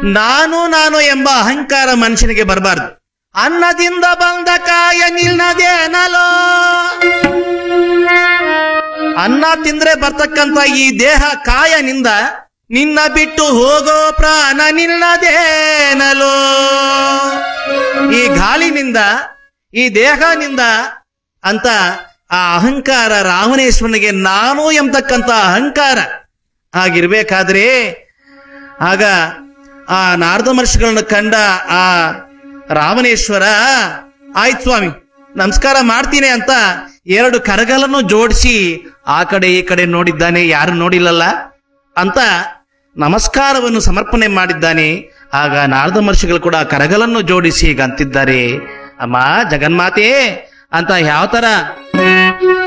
ನಾನು ನಾನು ಎಂಬ ಅಹಂಕಾರ ಮನುಷ್ಯನಿಗೆ ಬರಬಾರ್ದು ಅನ್ನದಿಂದ ಬಂದ ಕಾಯ ನಿಲ್ನದೇನಲೋ ಅನ್ನ ತಿಂದ್ರೆ ಬರ್ತಕ್ಕಂತ ಈ ದೇಹ ಕಾಯನಿಂದ ನಿನ್ನ ಬಿಟ್ಟು ಹೋಗೋ ಪ್ರಾಣ ನಿನ್ನದೇನಲೋ ಈ ಗಾಳಿನಿಂದ ಈ ದೇಹನಿಂದ ಅಂತ ಆ ಅಹಂಕಾರ ರಾಮನೇಶ್ವರನಿಗೆ ನಾನು ಎಂಬತಕ್ಕಂತ ಅಹಂಕಾರ ಆಗಿರ್ಬೇಕಾದ್ರೆ ಆಗ ಆ ನಾರದ ಮಹರ್ಷಿಗಳನ್ನ ಕಂಡ ಆ ರಾಮನೇಶ್ವರ ಆಯ್ತು ಸ್ವಾಮಿ ನಮಸ್ಕಾರ ಮಾಡ್ತೀನಿ ಅಂತ ಎರಡು ಕರಗಲನ್ನು ಜೋಡಿಸಿ ಆ ಕಡೆ ಈ ಕಡೆ ನೋಡಿದ್ದಾನೆ ಯಾರು ನೋಡಿಲ್ಲಲ್ಲ ಅಂತ ನಮಸ್ಕಾರವನ್ನು ಸಮರ್ಪಣೆ ಮಾಡಿದ್ದಾನೆ ಆಗ ನಾರದ ಮಹರ್ಷಿಗಳು ಕೂಡ ಕರಗಲನ್ನು ಜೋಡಿಸಿ ಈಗ ಅಂತಿದ್ದಾರೆ ಅಮ್ಮ ಜಗನ್ಮಾತೆ ಅಂತ ಯಾವ ತರ